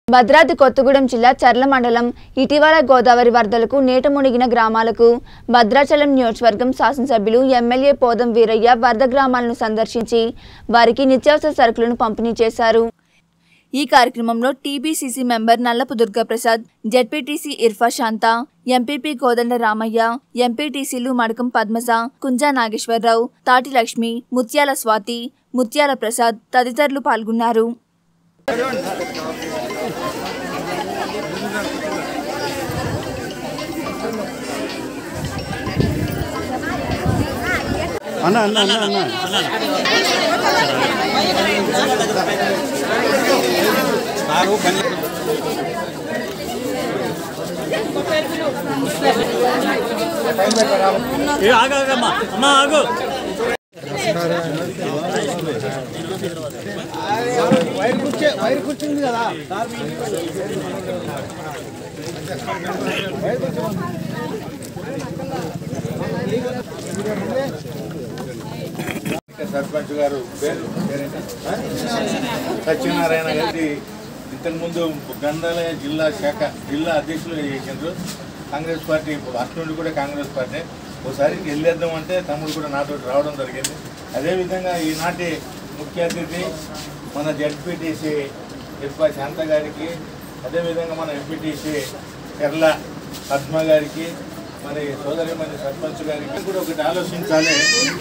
భద్రాద్రి కొత్తగూడెం జిల్లా చర్ల మండలం ఇటీవల గోదావరి వరదలకు నీట మునిగిన గ్రామాలకు భద్రాచలం నియోజకవర్గం శాసనసభ్యులు ఎమ్మెల్యే పోదం వీరయ్య వరద గ్రామాలను సందర్శించి వారికి నిత్యావసర సరుకులను పంపిణీ చేశారు ఈ కార్యక్రమంలో TBCC member Nallapu Durgaprasad ZPTC Irfa Shanta MPP Kodanda Ramaiah ఎంపీటీసీలు మడకం పద్మజ కుంజా నాగేశ్వరరావు తాటి లక్ష్మి ముత్యాల స్వాతి ముత్యాల ప్రసాద్ తదితరులు పాల్గొన్నారు అన్న అన్న అన్న అన్న ఏ ఆగు ఆగమ్మా అమ్మ ఆగు సర్పంచ్ గారు పేరు పేరేంటి? ఆ? సత్యనారాయణ గారి ఇంతకుముందు గంధాలయ జిల్లా శాఖ జిల్లా అధ్యక్షులు చేసిండ్రు కాంగ్రెస్ పార్టీ ఇప్పుడు అటు నుండి కూడా కాంగ్రెస్ పార్టీ ఒకసారి వెళ్ళేద్దాం అంటే తమ్ముడు కూడా నాతో రావడం జరిగింది అదేవిధంగా ఈనాటి ముఖ్య అతిథి మన జడ్పీటీసీ ఇర్ఫా శాంత గారికి అదేవిధంగా మన ఎంపీటీసీ చెర్ల పద్మ గారికి మరి సోదరి మన సర్పంచ్ గారికి కూడా ఒకటి ఆలోచించాలి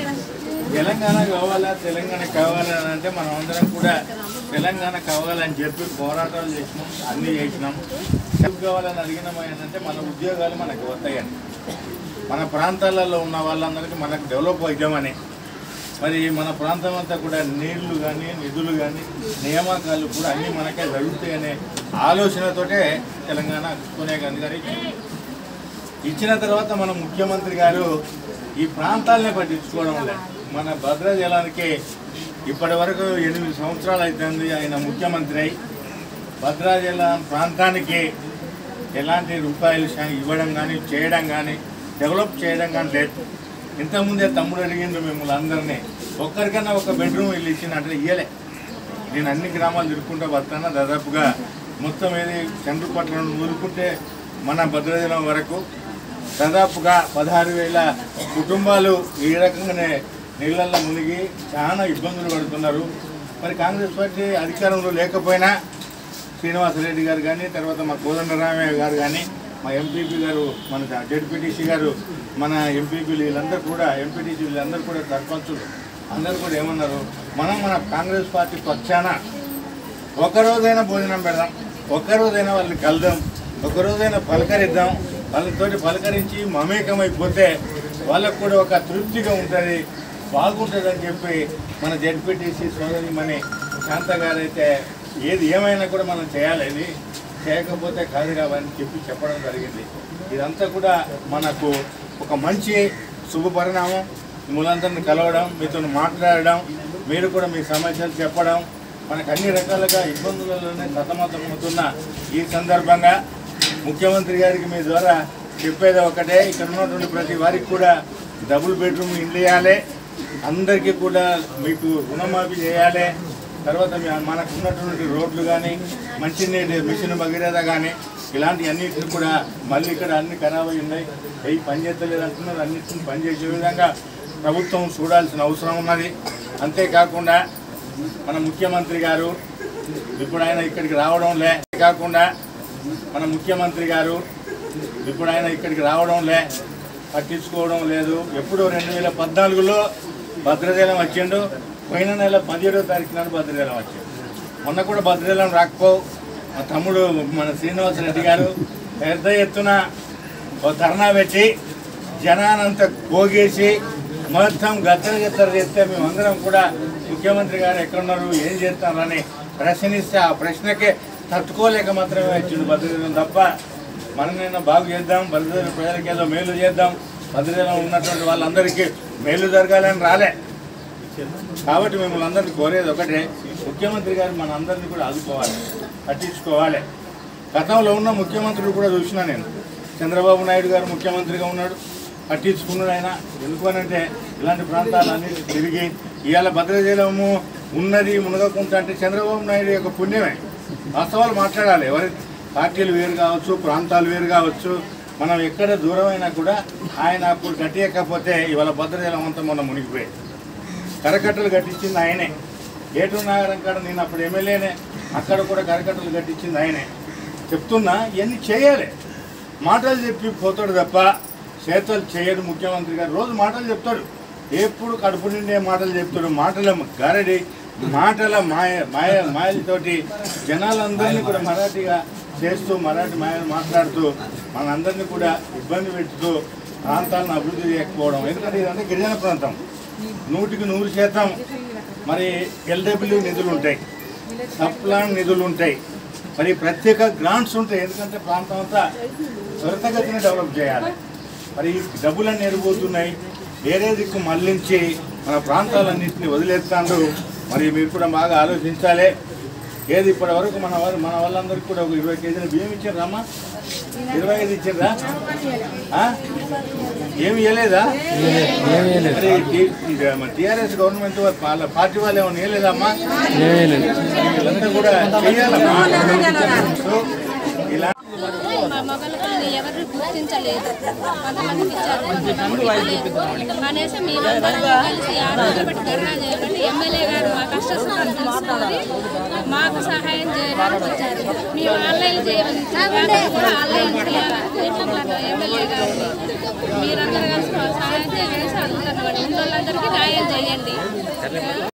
తెలంగాణ కావాలా తెలంగాణ కావాలా అని అంటే మనం అందరం కూడా తెలంగాణ కావాలని చెప్పి పోరాటాలు చేసినాం అన్నీ చేసినాం ఎందుకు కావాలని అడిగినాం అంటే మన ఉద్యోగాలు మనకు వస్తాయని మన ప్రాంతాలలో ఉన్న వాళ్ళందరికీ మనకు డెవలప్ అవుతామని మరి మన ప్రాంతం అంతా కూడా నీళ్లు కానీ నిధులు కానీ నియామకాలు కూడా అన్నీ మనకే జరుగుతాయనే ఆలోచనతోటే తెలంగాణ సోనియా గాంధీ గారు ఇచ్చింది. ఇచ్చిన తర్వాత మన ముఖ్యమంత్రి గారు ఈ ప్రాంతాలనే పట్టించుకోవడం లేదు మన భద్రాచలానికి ఇప్పటి వరకు ఎనిమిది సంవత్సరాలు అవుతుంది ఆయన ముఖ్యమంత్రి అయి భద్రాచలం ప్రాంతానికి ఎలాంటి రూపాయలు శా- ఇవ్వడం కానీ చేయడం కానీ డెవలప్ చేయడం కానీ లేదు ఇంతకుముందే తమ్ముడు అడిగిండు మిమ్మల్ని అందరినీ ఒక్కరికన్నా ఒక బెడ్రూమ్ ఇల్లు ఇచ్చినట్టు ఇయ్యలే నేను అన్ని గ్రామాలు తిరుక్కుంటూ వస్తాను దాదాపుగా మొత్తం ఏది చంద్రపట్నం ఊరుకుంటే మన భద్రాచలం వరకు దాదాపుగా పదహారు వేల కుటుంబాలు ఈ రకంగానే నీళ్ళల్లో మునిగి చాలా ఇబ్బందులు పడుతున్నారు మరి కాంగ్రెస్ పార్టీ అధికారంలో లేకపోయినా శ్రీనివాసరెడ్డి గారు కానీ తర్వాత మా కోదండరామయ్య గారు కానీ మా ఎంపీపీ గారు మన జడ్పీటీసీ గారు మన ఎంపీపీలు వీళ్ళందరూ కూడా ఎంపీటీసీ వీళ్ళందరూ కూడా సర్పంచులు అందరూ కూడా ఏమన్నారు మనం మన కాంగ్రెస్ పార్టీ పక్షాన ఒకరోజైనా భోజనం పెడదాం ఒక్కరోజైనా వాళ్ళని కలుద్దాం ఒకరోజైనా పలకరిద్దాం వాళ్ళతోటి పలకరించి మమేకమైపోతే వాళ్ళకు కూడా ఒక తృప్తిగా ఉంటుంది బాగుంటుందని చెప్పి మన జడ్పీటీసీ సోదరి మని శాంత గారైతే ఏది ఏమైనా కూడా మనం చేయాలి ఇది చేయకపోతే కాదు కావని చెప్పి చెప్పడం జరిగింది ఇదంతా కూడా మనకు ఒక మంచి శుభ పరిణామం మూలందరిని కలవడం మీతో మాట్లాడడం మీరు కూడా మీ సమస్యలు చెప్పడం మనకు అన్ని రకాలుగా ఇబ్బందులలోనే సతమతమవుతున్న ఈ సందర్భంగా ముఖ్యమంత్రి గారికి మీ ద్వారా చెప్పేది ఒకటే ఇక్కడ ఉన్నటువంటి ప్రతి వారికి కూడా డబుల్ బెడ్రూమ్ ఇల్లు ఇవ్వాలి అందరికీ కూడా మీకు రుణమాఫీ చేయాలి తర్వాత మీ- మనకు ఉన్నటువంటి రోడ్లు కానీ మంచినీటి మిషన్ భగీరథ కానీ ఇలాంటి అన్నిటిని కూడా మళ్ళీ ఇక్కడ అన్ని ఖరాబ్ అయి ఉన్నాయి అవి పనిచేస్తలేదు అంటున్నారు అన్నిటిని పనిచేసే విధంగా ప్రభుత్వం చూడాల్సిన అవసరం ఉన్నది అంతేకాకుండా మన ముఖ్యమంత్రి గారు ఇప్పుడు ఆయన ఇక్కడికి రావడం లే కాకుండా మన ముఖ్యమంత్రి గారు ఇప్పుడు ఆయన ఇక్కడికి రావడం లే పట్టించుకోవడం లేదు ఎప్పుడో రెండు వేల పద్నాలుగులో భద్రాచలం వచ్చిండు పోయిన నెల పదిహేడో తారీఖు నాడు భద్రాచలం వచ్చిండు మొన్న కూడా భద్రాచలం రాకపో మా తమ్ముడు మన శ్రీనివాసరెడ్డి గారు పెద్ద ఎత్తున ఓ ధర్నా పెట్టి జనానంతా పోగేసి మొత్తం గద్దర గద్దర చేస్తే మేమందరం కూడా ముఖ్యమంత్రి గారు ఎక్కడున్నారు ఏం చేస్తారని ప్రశ్నిస్తే ఆ ప్రశ్నకే తట్టుకోలేక మాత్రమే వచ్చింది భద్రాచలం తప్ప మననైనా బాగు చేద్దాం భద్రాచలం ప్రజలకి ఏదో మేలు చేద్దాం భద్రాచలం ఉన్నటువంటి వాళ్ళందరికీ మేలు జరగాలని రాలే కాబట్టి మిమ్మల్ని అందరినీ కోరేది ఒకటే ముఖ్యమంత్రి గారు మన అందరినీ కూడా ఆదుకోవాలి పట్టించుకోవాలి గతంలో ఉన్న ముఖ్యమంత్రులు కూడా చూసినా నేను చంద్రబాబు నాయుడు గారు ముఖ్యమంత్రిగా ఉన్నాడు పట్టించుకున్నాడు ఆయన ఎందుకనంటే ఇలాంటి ప్రాంతాలన్నీ తిరిగి ఇవాళ భద్రాచలము ఉన్నది మునగకుంట అంటే చంద్రబాబు నాయుడు యొక్క పుణ్యమే వాస్తవాలు మాట్లాడాలి ఎవరి పార్టీలు వేరు కావచ్చు ప్రాంతాలు వేరు కావచ్చు మనం ఎక్కడ దూరమైనా కూడా ఆయన అప్పుడు కట్టియకపోతే ఇవాళ భద్రజలం అంతా మొన్న మునిగిపోయాయి కరకట్టలు కట్టించింది ఆయనే ఏటూరు నాగరం కాడ నేను అప్పుడు ఎమ్మెల్యేనే అక్కడ కూడా కరకట్టలు కట్టించింది ఆయనే చెప్తున్నా ఇవన్నీ చేయాలి మాటలు చెప్పి పోతాడు తప్ప చేతలు చేయడు ముఖ్యమంత్రి గారు రోజు మాటలు చెప్తాడు ఎప్పుడు కడుపు నిండే మాటలు చెప్తాడు మాటల గారడి మాటల మాయ మాయ మాయలతోటి జనాలందరినీ కూడా మరాఠీగా చేస్తూ మరాఠీ మాయలు మాట్లాడుతూ మనందరినీ కూడా ఇబ్బంది పెడుతూ ప్రాంతాలను అభివృద్ధి చేయకపోవడం ఎందుకంటే ఇదంతా గిరిజన ప్రాంతం నూటికి నూరు శాతం మరి ఎల్డబ్ల్యూ నిధులు ఉంటాయి సప్లాన్ నిధులు ఉంటాయి మరి ప్రత్యేక గ్రాంట్స్ ఉంటాయి ఎందుకంటే ప్రాంతం అంతా త్వరితగతిన డెవలప్ చేయాలి మరి ఈ డబ్బులన్నీ ఎరిగిపోతున్నాయి వేరే దిక్కు మళ్లించి మన ప్రాంతాలన్నింటినీ వదిలేస్తాడు మరి మీరు కూడా బాగా ఆలోచించాలి ఏది ఇప్పటి వరకు మన వారు మన వాళ్ళందరికీ కూడా ఒక ఇరవై కేజీల బియ్యం ఇచ్చారా అమ్మా ఇరవై ఐదు ఇచ్చారా ఆ? ఏమి ఇవ్వలేదా మరి టీఆర్ఎస్ గవర్నమెంట్ వాళ్ళ పార్టీ వాళ్ళు ఏమైనా ఇవ్వలేదా అమ్మా వీళ్ళంతా కూడా చేయాలమ్మా సో ఇలా మా మగలకు ఎవరు గుర్తించలేదు కొంతమందికి ఇచ్చారు కొంతమందికి ఇవ్వలేదు. కనీసం మేమందరం కలిసి ఆరోగ్య పెట్టి ధర్నా చేయాలంటే ఎమ్మెల్యే గారు మా కష్ట సుఖాలు తెలుసుకొని మాకు సహాయం చేయడానికి వచ్చారు మేము ఆన్లైన్ చేయాలి కూడా ఆన్లైన్ చేయాలని ఎమ్మెల్యే గారిని మీరందరూ కలిసి మాకు సహాయం చేయాలని అడుగుతున్నామండి ఇంట్లో న్యాయం చేయండి